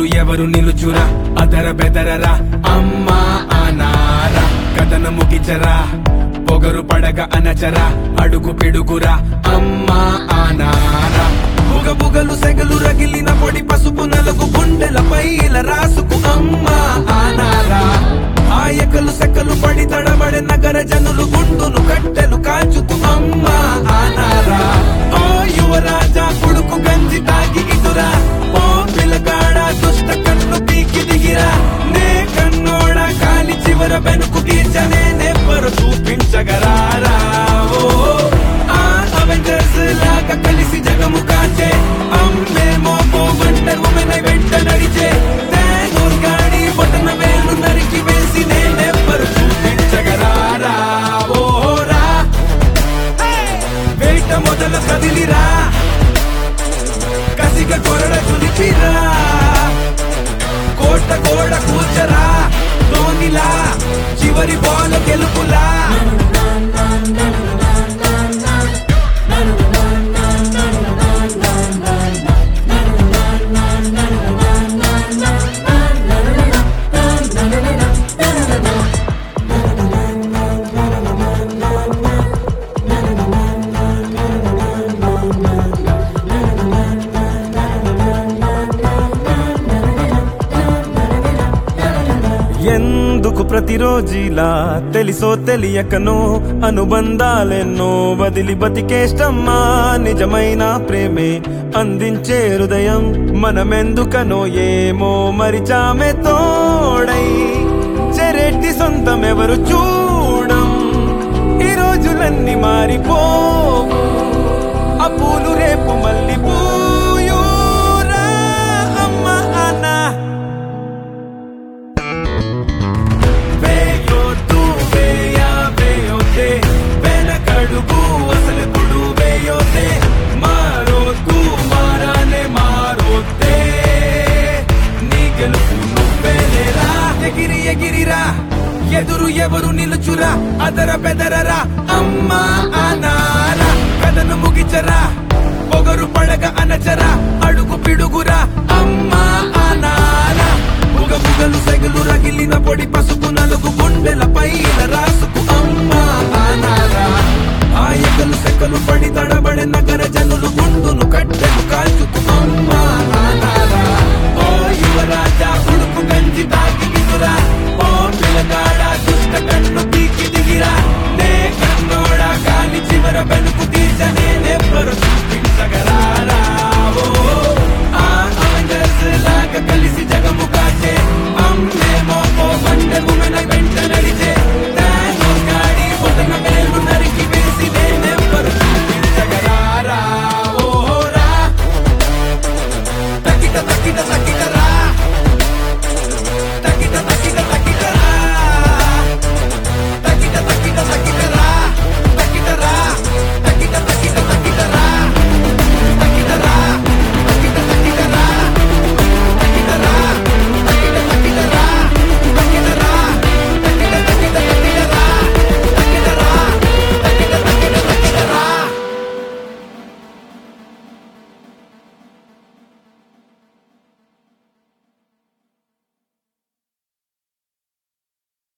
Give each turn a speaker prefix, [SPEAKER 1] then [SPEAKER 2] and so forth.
[SPEAKER 1] ఎదురు ఎవరు నిలుచురా అదర బెదరరా అమ్మా ఆనారా కథన ముగిచరా పొగరు పడగ అనచరా అడుగు పిడుగురా అమ్మా ఆనారా బుగ బుగలు సెగలు రగిలిన పొడి పసుపు నలుగు గుండెలపై ఇలా రాసుకు అమ్మా ఆనారా ఆయకలు సెక్కలు పడి తడబడే నగర జనులు గుండును కట్టెలు కాల్చుతూ అమ్మా ఆనారా ఓ యువరాజా కొడుకు గంజి తాగి ఇదురా ఓ పిల్లగాడ దుష్ట కన్ను పీకి దిగిరా నే కన్నోడ కాలి చివర వెనుకు గీర్చనే నెవ్వరు చూపించగరారా ఓ ఆ అవెంజర్స్ లాగా కలిసి జగము కాచే అమ్మే మోపో వంటర్ ఉమెన్ వెంట నడిచే తేనూర్ గాడి బొటన వేలు నరికి వేసి నేనెవ్వరు చూపించగరారా ఓరా వేట మొదల కదిలిరా కసిగ కొరడ చులిపిరా కోట కోడ కూర్చరా ధోనిలా చివరి బాల గెలుపులా ఎందుకు ప్రతిరోజిలా తెలిసో తెలియకనో అనుబంధాలెన్నో వదిలి బతికేష్టమ్మా నిజమైన ప్రేమే అందించే హృదయం మనమెందుకనో ఏమో మరిచామె తోడై చెరెట్టి సొంతం ఎవరు చూడం ఈ రోజులన్నీ మారిపోవు ఆ పూలు రేపు మళ్ళీ పూయూరా అమ్మ అన్నా వేయొద్దు వేయ వేయొద్దే వెనకడుగు అసలు కుడు వేయొద్దే మారొద్దు మారానే మారొద్దే నీ గెలుపు నువ్వేలేరా ఎగిరి ఎగిరిరా ఎదురు ఎవరు నిలుచురా అదర బెదరరా అమ్మా అనారా కథను ముగిచరా పొగరు పడగ అనచరా అడుగు పిడుగురా అమ్మా అనారా బుగ బుగలు సెగలు రగిలిన పొడి పసుపు నలుగు గుండెలపై ఇలా రాసుకు అమ్మా అనారా ఆయకలు సెక్కలు పడి తడబడే నగర జనులు గుండును కట్టెలు కాల్చు